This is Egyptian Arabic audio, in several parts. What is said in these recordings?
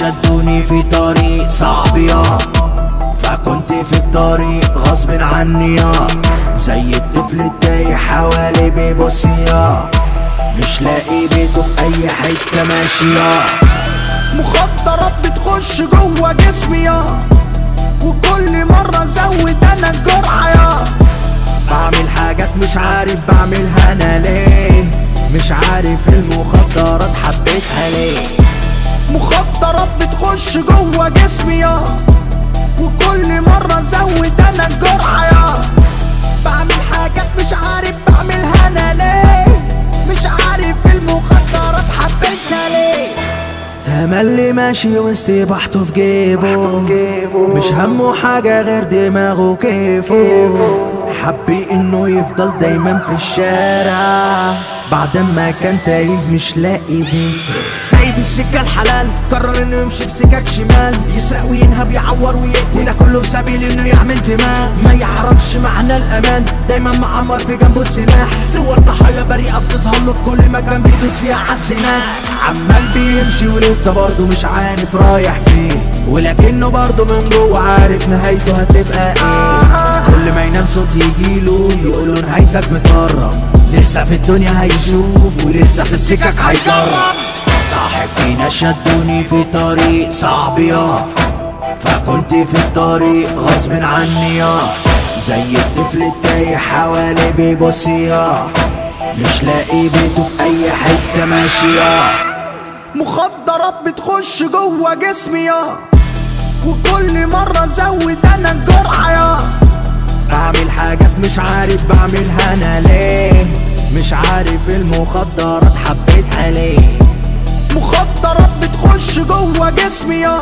شدوني في طريق صعب يا فكنت في الطريق غصب عني يا زي الطفل التايه حوالي بيبص يا مش لاقي بيته في اي حتة ماشي يا مخدرات بتخش جوه جسمي يا وكل مرة زود انا الجرعة يا بعمل حاجات مش عارف بعملها انا ليه مش عارف المخدرات حبيتها ليه مخدرات بتخش جوه جسمي يا وكل مرة زود انا الجرعة يا بعمل حاجات مش عارف بعملها انا ليه مش عارف المخدرات حبيتها ليه تملي ماشي وسط بحته في جيبه مش همه حاجة غير دماغه كيفه حبي انه يفضل دايما في الشارع بعد ما كان تايه مش لاقي بيته سايب السكة الحلال قرر انه يمشي في سكك شمال يسرق وينهب يعور ويقتل ده كله في سبيل انه يعمل دماغ ما يعرفش معنى الامان دايما معمر في جنبه السلاح صور ضحايا بريئة بتظهر له في كل مكان بيدوس فيها عالسنان عمال بيمشي ولسه برضه مش عارف رايح فين ولكنه برضه من جوه عارف نهايته هتبقى ايه كل ما ينام صوت يجيله يقوله نهايتك متقرب لسه في الدنيا هيشوف ولسه في السكك هيجرب صاحبينا شدوني في طريق صعب يا فكنت في الطريق غصب عني يا زي الطفل التايه حوالي بيبص يا مش لاقي بيته في اي حتة ماشي يا مخدرات بتخش جوه جسمي يا وكل مرة زود انا الجرعة يا بعمل حاجات مش عارف بعملها انا ليه مش عارف المخدرات حبيتها ليه مخدرات بتخش جوه جسمي يا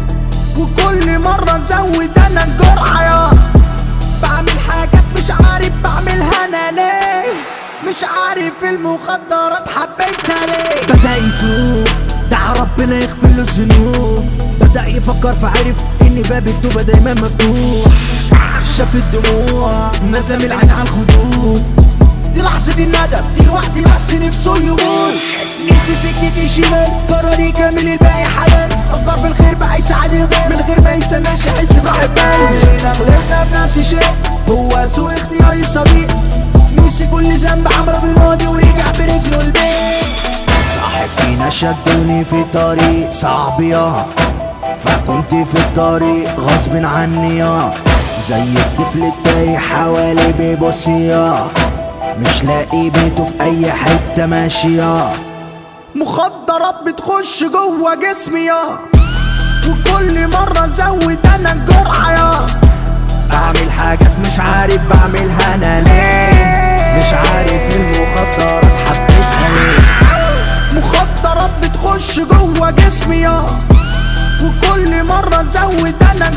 وكل مرة زود انا الجرعة يا بعمل حاجات مش عارف بعملها انا ليه مش عارف المخدرات حبيتها ليه بدأ يتوب دعا ربنا يغفر له الذنوب بدأ يفكر فعرف ان باب التوبة دايما مفتوح شاف الدموع نازلة من العين على الخدود دي لحظة الندم دلوقتي بس نفسه يموت نسي سكتي الشمال قرر يكمل الباقي حالا فكر في الخير بقى يساعد الغير من غير ما يستناش يحس بحبان جينا غلطنا في نفس الشيء هو سوء اختياري الصديق نسي كل ذنب عمله في الماضي ورجع برجله البيت صاحبينا شدوني في طريق صعب يا فكنت في الطريق غصب عني يا زي الطفل التايه حوالي بيبص يا مش لاقي بيته في اي حتة ماشي يا مخدرات بتخش جوه جسمي يا وكل مرة زود انا الجرعة يا بعمل حاجات مش عارف بعملها انا ليه مش عارف المخدرات حبيتها ليه مخدرات بتخش جوه جسمي يا وكل مرة زود انا